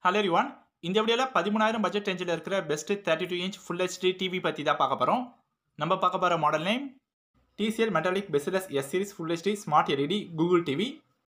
hello one இந்த வீடியோவில் பதிமூணாயிரம் பட்ஜெட் ரேஞ்சில் இருக்கிற best thirty two inch full HD TV பற்றி தான் பார்க்க போகிறோம் நம்ம பார்க்க போகிற model name TCL metallic bezelless S series full HD smart LED Google TV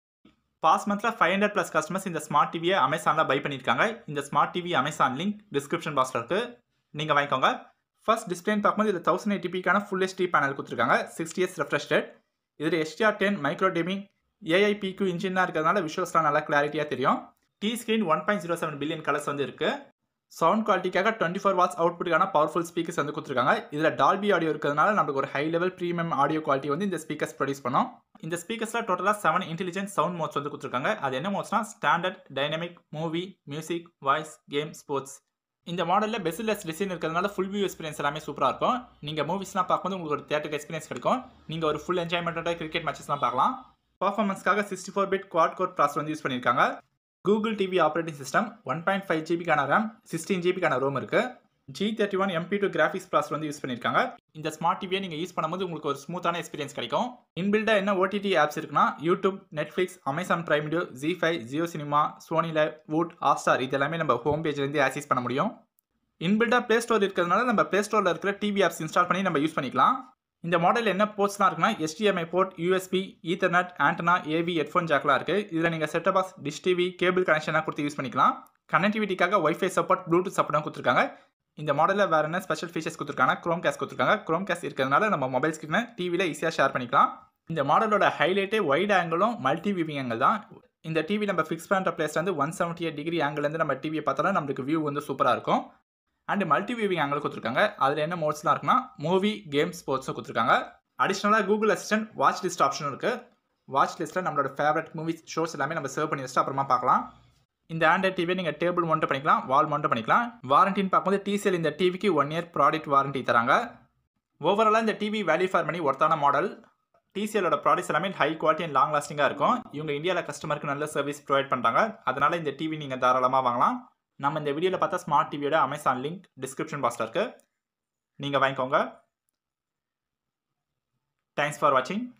past மந்தில் ஃபைவ் ஹண்ட்ரட் ப்ளஸ் கஸ்டமர்ஸ் இந்த ஸ்மார்ட் டிவியை அமேசானில் பை பண்ணியிருக்காங்க இந்த smart TV Amazon link description பாக்ஸில் இருக்குது நீங்கள் வாங்கிக்கோங்க ஃபர்ஸ்ட் டிஸ்பிளேன்னு பார்க்கும்போது இதில் தௌசண்ட் எயிட்டிபிக்கான ஃபுல் ஹெச்டி பேனல் கொடுத்துருக்காங்க சிக்ஸ்டி இயர்ஸ் ரெஃப்ரெஷ்டட் இதில் எஸ்டிஆர் டென் மைக்ரோ டேமிங் ஏஐபிக்கு இன்ஜினாக இருக்கிறதுனால விஷுவல்ஸ்லாம் நல்லா கிளாரிட்டியாக தெரியும் the screen one point zero seven billion colours வந்து இருக்குது சவுண்ட் குவாலிட்டிக்காக டுவெண்ட்டி ஃபோர் வாட்ஸ் அவுட்புட்டுக்கான பவர்ஃபுல் ஸ்பீக்கர்ஸ் வந்து கொடுத்துருக்காங்க இதில் டால்பி ஆடியோ இருக்கிறதுனால நமக்கு ஒரு high level premium audio quality வந்து இந்த ஸ்பீக்கர்ஸ் ப்ரொடியூஸ் பண்ணோம் இந்த ஸ்பீக்கர்ஸில் டோட்டலாக செவன் இன்டெலிஜென்ட் சவுண்ட் மோட்ஸ் வந்து கொடுத்துருக்காங்க அது என்ன மோட்ஸ்னா standard dynamic movie music voice game sports இந்த மாடலில் பெஸ்ட்லெஸ் டிசைன் இருக்கிறதுனால ஃபுல் வியூ எக்ஸ்பீரியன்ஸ் எல்லாமே சூப்பராக இருக்கும் நீங்கள் மூவிஸ்லாம் பார்க்கும்போது உங்களுக்கு ஒரு தேட்டர் எக்ஸ்பீரியன்ஸ் கிடைக்கும் நீங்கள் ஒரு ஃபுல் என்ஜாய்மெண்ட்டோட கிரிக்கெட் மேட்சஸ்லாம் பார்க்கலாம் பர்ஃபார்மன்ஸ்க்காக sixty four bit quad core processor வந்து யூஸ் பண்ணியிருக்காங்க Google TV operating system one point five ஜிபிக்கான ரேம் சிக்ஸ்டீன் ஜிபிக்கான ரோம் இருக்குது G thirty one MP two graphics processor வந்து யூஸ் பண்ணியிருக்காங்க இந்த ஸ்மார்ட் டிவியை நீங்கள் யூஸ் பண்ணும்போது உங்களுக்கு ஒரு ஸ்மூத்தான எக்ஸ்பீரியன்ஸ் கிடைக்கும் இன்பில்டாக என்ன ஓடிடி ஆப்ஸ் இருக்குன்னா YouTube Netflix Amazon Prime Video Zee five Jio cinema Sony Liv Voot Hotstar இது எல்லாமே நம்ம ஹோம் பேஜ்லேருந்து ஆக்சஸ் பண்ண முடியும் இன்பில்டாக ப்ளே ஸ்டோர் இருக்கிறதுனால நம்ம ப்ளே ஸ்டோரில் இருக்கிற டிவி ஆப்ஸ் இன்ஸ்டால் பண்ணி நம்ம யூஸ் பண்ணிக்கலாம் இந்த மாடல் என்ன போர்ட்ஸ்லாம் இருக்குன்னா HDMI port USB ethernet antenna AV headphone ஜாக்லாம் இருக்குது இதில் நீங்கள் setup box dish TV cable கனெக்ஷனாக கொடுத்து யூஸ் பண்ணிக்கலாம் கனெக்டிவிட்டிக்காக ஒய்ஃபை சப்போர்ட் ப்ளூடூத் சப்போர்ட்டும் கொடுத்துருக்காங்க இந்த மாடலில் வேறு என்ன ஸ்பெஷல் ஃபீச்சர்ஸ் கொடுத்துருக்காங்க க்ரோம் கேஸ் கொடுத்துருக்காங்க க்ரோம் கேஸ் இருக்கிறதுனால நம்ம மொபைல் ஸ்க்ரீனை டிவியில் ஈஸியாக ஷேர் பண்ணிக்கலாம் இந்த மாடலோட ஹைலைட்டே வைட் ஆங்கிளும் மல்டி வியூவிங் ஆங்கிள் தான் இந்த டிவி நம்ம ஃபிக்ஸ் பண்ணுற பிளேஸ் வந்து ஒன் செவன்ட்டி எயிட் டிகிரி ஆங்கிலேருந்து நம்ம டிவியை பார்த்தாலும் நம்மளுக்கு வியூ வந்து சூப்பராக இருக்கும் அண்ட் மல்டி வியூவிங் ஆங்கிள் கொடுத்துருக்காங்க அதில் என்ன மோட்ஸ்லாம் இருக்குன்னா மூவி கேம் ஸ்போர்ட்ஸும் கொடுத்துருக்காங்க அடிஷ்னலாக கூகுள் அசிஸ்டன்ட் வாட்ச் லிஸ்ட் ஆப்ஷனும் இருக்குது வாட்ச் லிஸ்ட்டில் நம்மளோட ஃபேவரட் மூவிஸ் ஷோஸ் எல்லாமே நம்ம சேவ் பண்ணி வச்சுட்டு அப்புறமா பார்க்கலாம் இந்த ஆண்ட்ராய்ட் டிவியை நீங்கள் டேபிள் மவுண்ட் பண்ணிக்கலாம் வால் மவுண்ட் பண்ணிக்கலாம் வாரண்டின்னு பார்க்கும்போது டிசிஎல் இந்த டிவிக்கு ஒன் இயர் ப்ராடக்ட் வாரண்டி தராங்க ஓவராலாக இந்த டிவி வேல்யூ ஃபார் மணி ஒர்த்தான மாடல் டிசிஎலோட ப்ராடக்ட்ஸ் எல்லாமே ஹை குவாலிட்டி அண்ட் லாங் லாஸ்டிங்காக இருக்கும் இவங்க இந்தியாவில் கஸ்டமருக்கு நல்ல சர்வீஸ் ப்ரொவைட் பண்ணுறாங்க அதனால் இந்த டிவி நீங்கள் தாராளமாக வாங்கலாம் நம்ம இந்த வீடியோவில் பார்த்தா ஸ்மார்ட் டிவியோட அமேசான் லிங்க் டிஸ்கிரிப்ஷன் பாக்ஸில் இருக்குது நீங்கள் வாங்கிக்கோங்க தேங்க்ஸ் ஃபார் வாட்சிங்